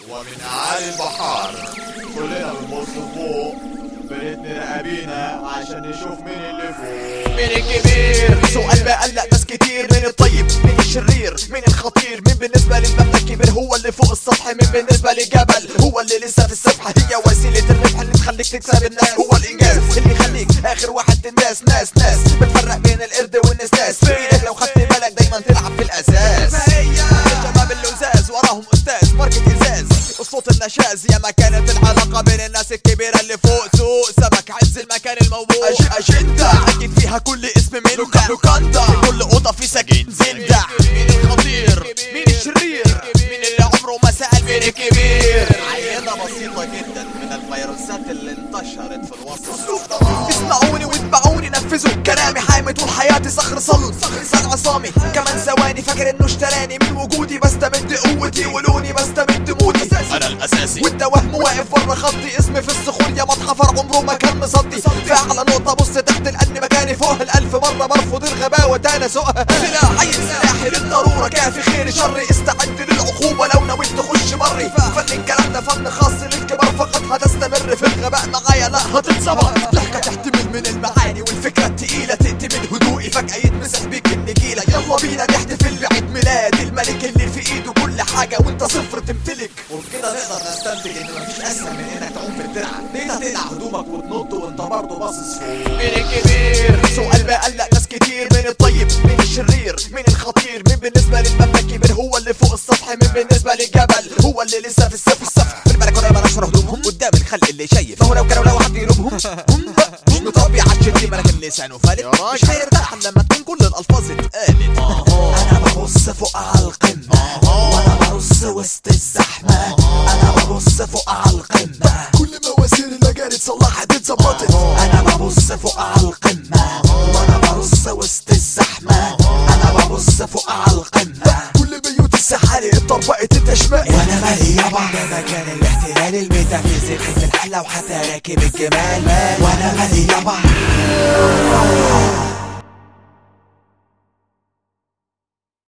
ومن أعالي البحار كلنا بنبص فوق بنتني رقابينا عشان نشوف مين اللي فوق مين الكبير سؤال بقلق ناس كتير مين الطيب مين الشرير مين الخطير مين بالنسبة للمبنى الكبير هو اللي فوق السطح مين بالنسبة لجبل هو اللي لسه في السفحة هي وسيلة الربح اللي تخليك تكسب الناس هو الإنجاز اللي يخليك آخر واحد تنداس ناس ناس بتفرق بين القرد والنسناس في إيدك لو خدت بالك دايما تلعب في الأساس فهي الشباب اللزاز وراهم أستاذ ماركة إزاز الصوت النشاز يا ما كانت العلاقة بين الناس الكبيرة اللي فوق سوق سمك عز المكان الموضوع أج أجندة أكيد فيها كل اسم من لوكاندا في كل أوضة في سكين زندة مين الخطير مين الشرير مين اللي عمره ما سأل مين الكبير عينة بسيطة جدا من الفيروسات اللي انتشرت في الوسط اسمعوني واتبعوني نفذوا كلامي حامي طول حياتي صخر صلب لسان عصامي كمان ثواني فاكر انه اشتراني من وجودي بستمد قوتي ولوني بستمد موتي أنا الأساسي وانت وهم واقف ورا خطي اسمي في الصخور يا متحفر عمره ما كان مصدي فاعلى نقطة بص تحت لأن مكاني فوق الألف مرة برفض الغباوة تانا سوقها سلاحي سلاحي للضرورة كافي خير شري استعد للعقوبة لو نويت تخش بري فن الكلام ده فن خاص للكبار فقط هتستمر في الغباء معايا لا هتتصبر ضحكة تحتمل من المعاني والفكرة التقيلة تأتي من هدوئي فجأة يتمسح بيك النجيلة يلا بينا نحتفل بعيد ميلاد الملك اللي في ايده كل حاجة وانت صفر تمتلك وبكده نقدر نستنتج ان مفيش اسهل من انك تعوم في الترعة ليه تقلع هدومك وتنط وانت برضه باصص فوق مين الكبير سؤال بقلق ناس كتير مين الطيب مين الشرير مين الخطير مين بالنسبة للمبنى الكبير هو اللي فوق السطح مين بالنسبة للجبل هو اللي لسه في السقف السقف في البلكونة ما نشر هدومهم قدام الخلق اللي شايف فهو لو كانوا لو حد يلومهم هم مش متربي على الشتي ملك اللسان وفالت يا راجل. مش هيرتاح لما تكون كل الالفاظ اتقالت انا ببص فوق على القمة وانا برص وسط الزحمة انا ببص فوق على القمة كل مواسير المجال اتصلحت اتظبطت انا ببص فوق على القمة وانا برص وسط الزحمة انا ببص فوق على القمة كل بيوت السحالي اتطبقت التشمائي وانا مالي يابا ده مكان الاحتلال الميتافيزيقي في الحلة وحتى راكب الجمال وانا مالي يابا